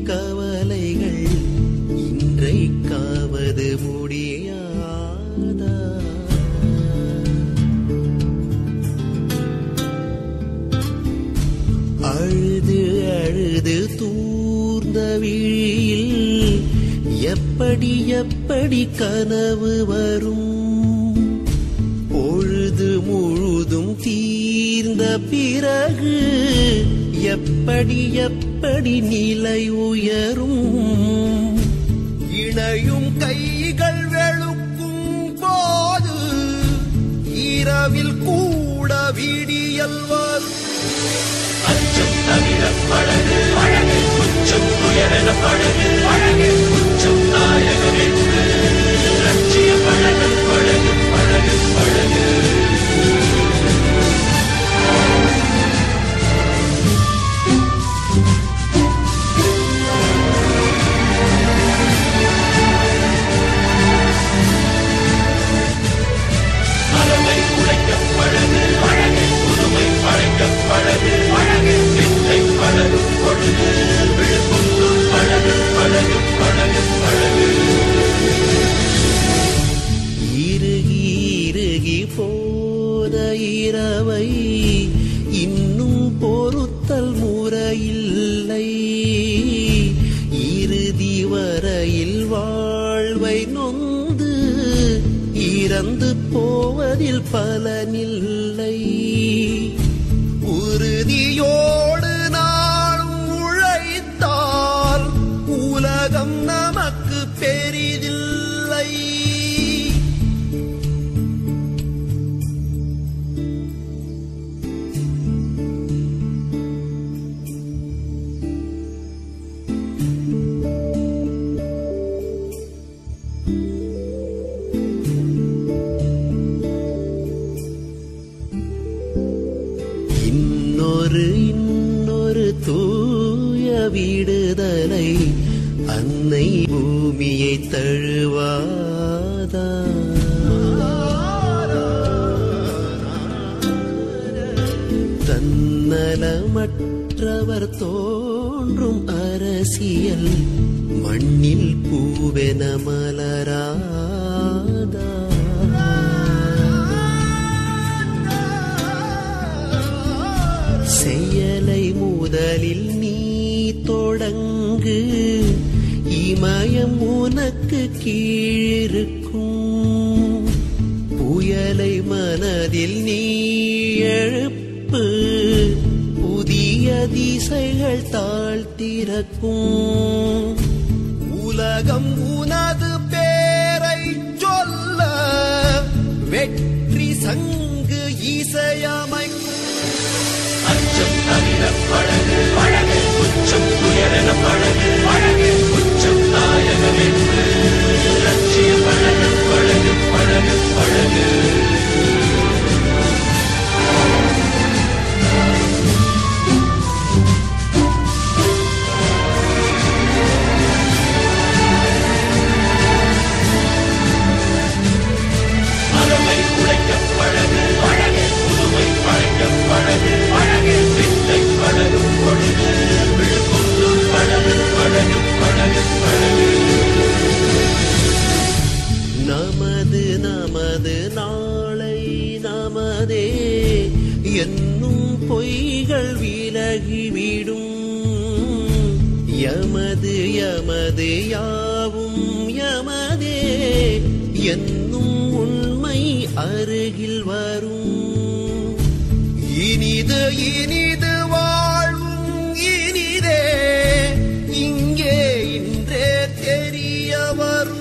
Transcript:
கவலைகள் இன்றைக்காவது முடியாதா அழுது அழுது தூர்ந்த விழியில் எப்படி எப்படி கனவு வரும் பொழுது முழுதும் தீர்ந்த பிறகு எப்படி எப்படி நிலை உயரும் இணையும் கைகள் வெளுக்கும் போது இரவில் கூட விடியல் வரும் அச்சம் தவிர பழகு பழகு உச்சம் துயரென பழகு பழகு உச்சம் நாயகம் என்று லட்சிய பழகு பழகு பழகு பழகு மரமை உடைக்க பழகு பழகு புதுமை படைக்க பழகு பழகு வித்தை பழகும் பொழுது விழுப்புண்டு பழகு பழகு பழகு பழகு இறுகி இறுகி போன இரவை இன்னும் பொறுத்தல் முறையில்லை இறுதி வரையில் வாழ்வை நொந்து இறந்து போவதில் பலனில்லை உறுதியோடு நாளும் உழைத்தால் உலகம் நமக்கு பெரிதில்லை இன்னொரு இன்னொரு தூய விடுதலை அன்னை பூமியை தழுவாதா தன்னலமற்றவர் தோன்றும் அரசியல் மண்ணில் பூவென மலராதா செயலை முதலில் நீ தொடங்கு இமயம் உனக்கு கீழிருக்கும் புயலை மனதில் நீ எழுப்பு புதிய திசைகள் தாழ்த்திறக்கும் உலகம் உனது பேரை சொல்ல வெற்றி சங்கு இசையமைக்கும் அச்சம் தவிர பழகு பழகு உச்சம் துயரென பழகு பழகு உச்சம் நாயகம் என்று லட்சிய பழகு பழகு பழகு பழகு மரமை உடைக்க பழகு பழகு புதுமை படைக்க பழகு பழகு வித்தை பழகும் பொழுது விழுப்புண்டு பழகு பழகு பழகு பழகு நமது நமது நாளை நமதே என்னும் பொய்கள் விலகிவிடும் யமது யமது யாவும் யமதே என்னும் உண்மை அருகில் வரும் இனிது இனிது வாழும் இனிதே இங்கே இன்றே தெரிய வரும்